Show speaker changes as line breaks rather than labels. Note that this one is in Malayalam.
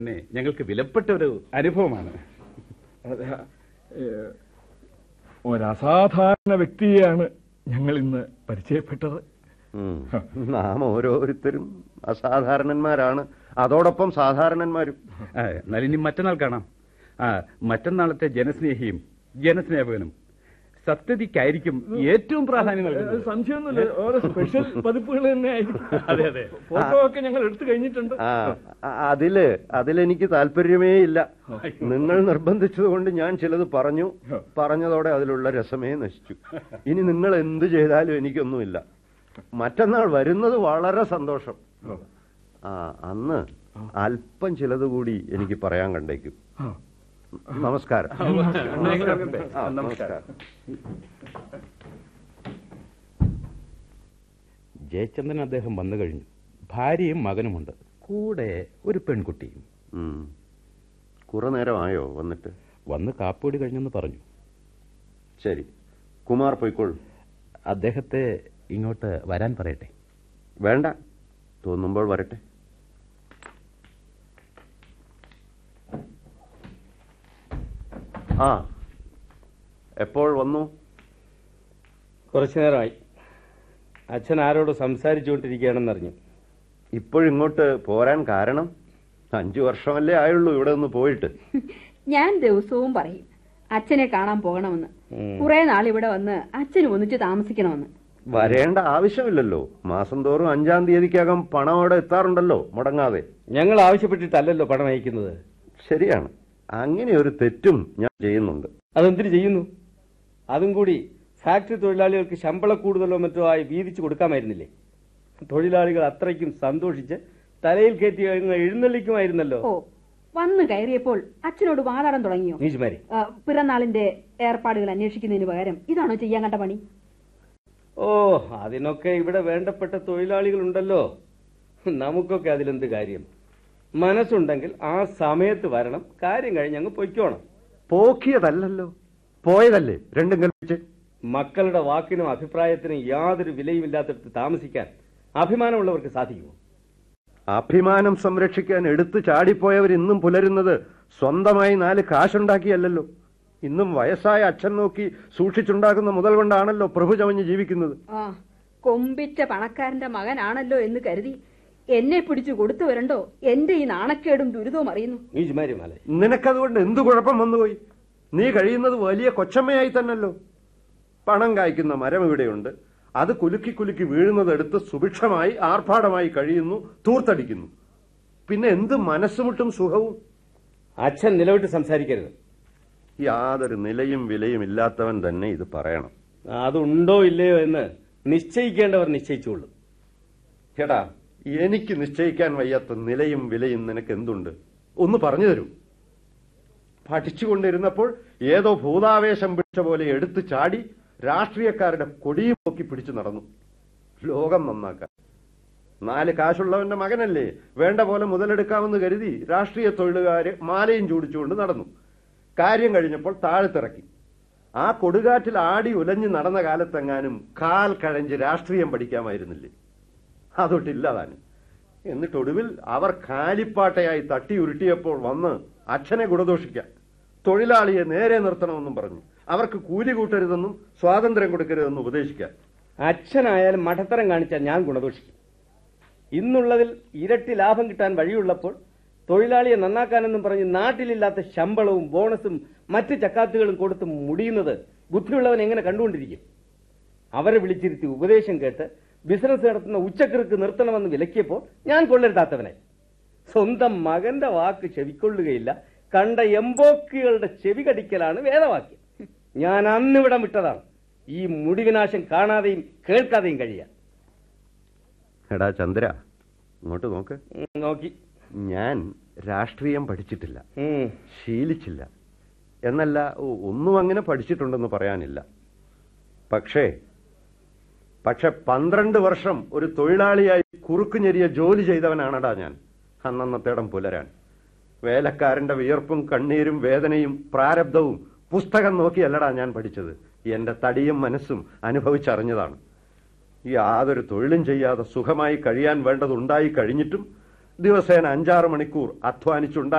പിന്നെ ഞങ്ങൾക്ക് വിലപ്പെട്ട ഒരു അനുഭവമാണ്
അതെ, ഏ, ഒരസാധാരണ വ്യക്തിയെയാണ് ഞങ്ങൾ ഇന്ന് പരിചയപ്പെട്ടത്
ഉം. നാം ഓരോരുത്തരും അസാധാരണന്മാരാണ് അതോടൊപ്പം സാധാരണന്മാരും
ആ, എന്നാൽ ഇനി മറ്റന്നാൾ കാണാം ആ മറ്റന്നാളത്തെ ജനസ്നേഹിയും ജനസ്നേഹകനും സത്യതിക്കായിരിക്കും ഏറ്റവും പ്രാധാന്യം
അത്
നൽകുന്നത്
സംശയമൊന്നുമില്ല ഓരോ സ്പെഷ്യൽ പതിപ്പുകൾ തന്നെ ആയിരിക്കും
അതെ അതെ
ഫോട്ടോ ഒക്കെ ഞങ്ങൾ എടുത്തു കഴിഞ്ഞിട്ടുണ്ട്
ആ അ- അതില് അതിലെനിക്ക് താല്പര്യമേ ഇല്ല നിങ്ങൾ നിർബന്ധിച്ചതുകൊണ്ട് ഞാൻ ചിലത് പറഞ്ഞു പറഞ്ഞതോടെ അതിലുള്ള രസമേ നശിച്ചു ഇനി നിങ്ങൾ എന്ത് ചെയ്താലും എനിക്കൊന്നുമില്ല മറ്റന്നാൾ വരുന്നത് വളരെ സന്തോഷം ആ അന്ന് അല്പം ചിലത് കൂടി എനിക്ക് പറയാൻ കണ്ടേക്കും
ആ.
നമസ്കാരം ആ, നമസ്കാരം
ജയചന്ദ്രൻ അദ്ദേഹം വന്നു കഴിഞ്ഞു ഭാര്യയും മകനുമുണ്ട് കൂടെ ഒരു പെൺകുട്ടിയും
ഉം. കുറെ നേരമായോ വന്നിട്ട്
വന്ന് കാപ്പോടി കഴിഞ്ഞെന്ന് പറഞ്ഞു
ശരി കുമാർ പൊയ്ക്കോളൂ
അദ്ദേഹത്തെ ഇങ്ങോട്ട് വരാൻ പറയട്ടെ
വേണ്ട തോന്നുമ്പോൾ വരട്ടെ ആ എപ്പോൾ വന്നു
കുറച്ചു നേരമായി അച്ഛൻ ആരോട് സംസാരിച്ചുകൊണ്ടിരിക്കുകയാണെന്നറിഞ്ഞു
ഇപ്പോഴിങ്ങോട്ട് പോരാൻ കാരണം അഞ്ചു വർഷമല്ലേ ആയുള്ളൂ ഇവിടെ നിന്ന് പോയിട്ട്
ഞാൻ ദിവസവും പറയും അച്ഛനെ കാണാൻ പോകണമെന്ന്
ഉം.
കുറെ നാൾ ഇവിടെ വന്ന് അച്ഛനും ഒന്നിച്ച് താമസിക്കണമെന്ന്
വരേണ്ട ആവശ്യമില്ലല്ലോ മാസം തോറും അഞ്ചാം തീയതിക്കകം പണം അവിടെ എത്താറുണ്ടല്ലോ മുടങ്ങാതെ
ഞങ്ങൾ ആവശ്യപ്പെട്ടിട്ടല്ലല്ലോ പണം അയക്കുന്നത്
ശരിയാണ് അങ്ങനെ ഒരു തെറ്റും ഞാൻ ചെയ്യുന്നുണ്ട്
അതെന്തിനു ചെയ്യുന്നു അതും കൂടി ഫാക്ടറി തൊഴിലാളികൾക്ക് ശമ്പള കൂടുതലോ മറ്റോ ആയി വീതിച്ചു കൊടുക്കാമായിരുന്നില്ലേ തൊഴിലാളികൾ അത്രയ്ക്കും സന്തോഷിച്ച് തലയിൽ കയറ്റി അങ്ങ് എഴുന്നള്ളിക്കുമായിരുന്നല്ലോ
ഓ വന്നു കയറിയപ്പോൾ അച്ഛനോട് വാതാടം തുടങ്ങിയോ
നീച്ചുമാരി
ആ, പിറന്നാളിന്റെ ഏർപ്പാടുകൾ അന്വേഷിക്കുന്നതിന് പകരം ഇതാണോ ചെയ്യാൻ കണ്ട പണി
ഓ അതിനൊക്കെ ഇവിടെ വേണ്ടപ്പെട്ട തൊഴിലാളികളുണ്ടല്ലോ നമുക്കൊക്കെ അതിലെന്ത് കാര്യം മനസ്സുണ്ടെങ്കിൽ ആ സമയത്ത് വരണം കാര്യം കഴിഞ്ഞ് അങ്ങ് പൊയ്ക്കോണം
പോക്കിയതല്ലല്ലോ പോയതല്ലേ രണ്ടും കൽപ്പിച്ച്
മക്കളുടെ വാക്കിനും അഭിപ്രായത്തിനും യാതൊരു വിലയുമില്ലാത്തടത്ത് താമസിക്കാൻ അഭിമാനമുള്ളവർക്ക് സാധിക്കുമോ
അഭിമാനം സംരക്ഷിക്കാൻ എടുത്തു ചാടിപ്പോയവർ ഇന്നും പുലരുന്നത് സ്വന്തമായി നാല് കാശുണ്ടാക്കിയല്ലല്ലോ ഇന്നും വയസ്സായ അച്ഛൻ നോക്കി സൂക്ഷിച്ചുണ്ടാക്കുന്ന മുതൽ കൊണ്ടാണല്ലോ പ്രഭു ചമഞ്ഞ് ജീവിക്കുന്നത്
ആ കൊമ്പിച്ച പണക്കാരന്റെ മകനാണല്ലോ എന്ന് കരുതി എന്നെ പിടിച്ചു കൊടുത്തു വരണ്ടോ എന്റെ ഈ നാണക്കേടും ദുരിതവും അറിയുന്നു
നീജുമാരി മാല
നിനക്കതുകൊണ്ട് എന്തു കുഴപ്പം വന്നുപോയി നീ കഴിയുന്നത് വലിയ കൊച്ചമ്മയായി തന്നല്ലോ പണം കായ്ക്കുന്ന മരം ഇവിടെയുണ്ട് അത് കുലുക്കി കുലുക്കി വീഴുന്നതെടുത്ത് സുഭിക്ഷമായി ആർഭാടമായി കഴിയുന്നു തൂർത്തടിക്കുന്നു പിന്നെ എന്ത് മനസ്സുമുട്ടും സുഖവും
അച്ഛൻ നിലവിട്ട് സംസാരിക്കരുത്
യാതൊരു നിലയും വിലയും ഇല്ലാത്തവൻ തന്നെ ഇത് പറയണം
അതുണ്ടോ ഇല്ലയോ എന്ന് നിശ്ചയിക്കേണ്ടവർ നിശ്ചയിച്ചുള്ളൂ
എടാ എനിക്ക് നിശ്ചയിക്കാൻ വയ്യാത്ത നിലയും വിലയും നിനക്ക് എന്തുണ്ട് ഒന്ന് പറഞ്ഞു തരൂ പഠിച്ചുകൊണ്ടിരുന്നപ്പോൾ ഏതോ ഭൂതാവേശം പിടിച്ച പോലെ എടുത്തു ചാടി രാഷ്ട്രീയക്കാരുടെ കൊടിയും പൊക്കി പിടിച്ചു നടന്നു ലോകം നന്നാക്കാൻ നാല് കാശുള്ളവന്റെ മകനല്ലേ വേണ്ട പോലെ മുതലെടുക്കാമെന്ന് കരുതി രാഷ്ട്രീയ തൊഴിലുകാര് മാലയും ചൂടിച്ചുകൊണ്ട് നടന്നു കാര്യം കഴിഞ്ഞപ്പോൾ താഴത്തിറക്കി ആ കൊടുകാറ്റിൽ ആടി ഉലഞ്ഞു നടന്ന കാലത്തെങ്ങാനും കാൽ കഴഞ്ച് രാഷ്ട്രീയം പഠിക്കാമായിരുന്നില്ലേ അതൊട്ടില്ല താനും എന്നിട്ട് ഒടുവിൽ അവർ കാലിപ്പാട്ടയായി തട്ടി ഉരുട്ടിയപ്പോൾ വന്ന് അച്ഛനെ ഗുണദോഷിക്കാൻ തൊഴിലാളിയെ നേരെ നിർത്തണമെന്നും പറഞ്ഞു അവർക്ക് കൂലി കൂട്ടരുതെന്നും സ്വാതന്ത്ര്യം കൊടുക്കരുതെന്നും ഉപദേശിക്കാൻ
അച്ഛനായാലും മഠത്തരം കാണിച്ചാൽ ഞാൻ ഗുണദോഷിക്കും ഇന്നുള്ളതിൽ ഇരട്ടി ലാഭം കിട്ടാൻ വഴിയുള്ളപ്പോൾ തൊഴിലാളിയെ നന്നാക്കാനെന്നും പറഞ്ഞ് നാട്ടിലില്ലാത്ത ശമ്പളവും ബോണസും മറ്റ് ചക്കാത്തുകളും കൊടുത്ത് മുടിയുന്നത് ബുദ്ധിയുള്ളവൻ എങ്ങനെ കണ്ടുകൊണ്ടിരിക്കും അവരെ വിളിച്ചിരുത്തി ഉപദേശം കേട്ട് ബിസിനസ് നടത്തുന്ന ഉച്ചക്കിറുക്ക് നിർത്തണമെന്ന് വിലക്കിയപ്പോൾ ഞാൻ കൊള്ളരുതാത്തവനായി സ്വന്തം മകന്റെ വാക്ക് ചെവിക്കൊള്ളുകയില്ല കണ്ട എംബോക്കികളുടെ ചെവി കടിക്കലാണ് വേദവാക്യം ഞാൻ അന്നിവിടം വിട്ടതാണ് ഈ മുടിവിനാശം കാണാതെയും കേൾക്കാതെയും കഴിയാൻ
എടാ ചന്ദ്ര ഇങ്ങോട്ട് നോക്ക്
ഉം, നോക്കി
ഞാൻ രാഷ്ട്രീയം പഠിച്ചിട്ടില്ല
ഉം.
ശീലിച്ചില്ല എന്നല്ല ഒ- ഒന്നും അങ്ങനെ പഠിച്ചിട്ടുണ്ടെന്ന് പറയാനില്ല പക്ഷേ പക്ഷെ പന്ത്രണ്ട് വർഷം ഒരു തൊഴിലാളിയായി കുറുക്കുഞ്ഞെരിയ ജോലി ചെയ്തവനാണടാ ഞാൻ അന്നന്നത്തേടം പുലരാൻ വേലക്കാരന്റെ വിയർപ്പും കണ്ണീരും വേദനയും പ്രാരബ്ധവും പുസ്തകം നോക്കിയല്ലടാ ഞാൻ പഠിച്ചത് എന്റെ തടിയും മനസ്സും അനുഭവിച്ചറിഞ്ഞതാണ് യാതൊരു തൊഴിലും ചെയ്യാതെ സുഖമായി കഴിയാൻ വേണ്ടതുണ്ടായി കഴിഞ്ഞിട്ടും ദിവസേന അഞ്ചാറ് മണിക്കൂർ അധ്വാനിച്ചുണ്ടാക്കി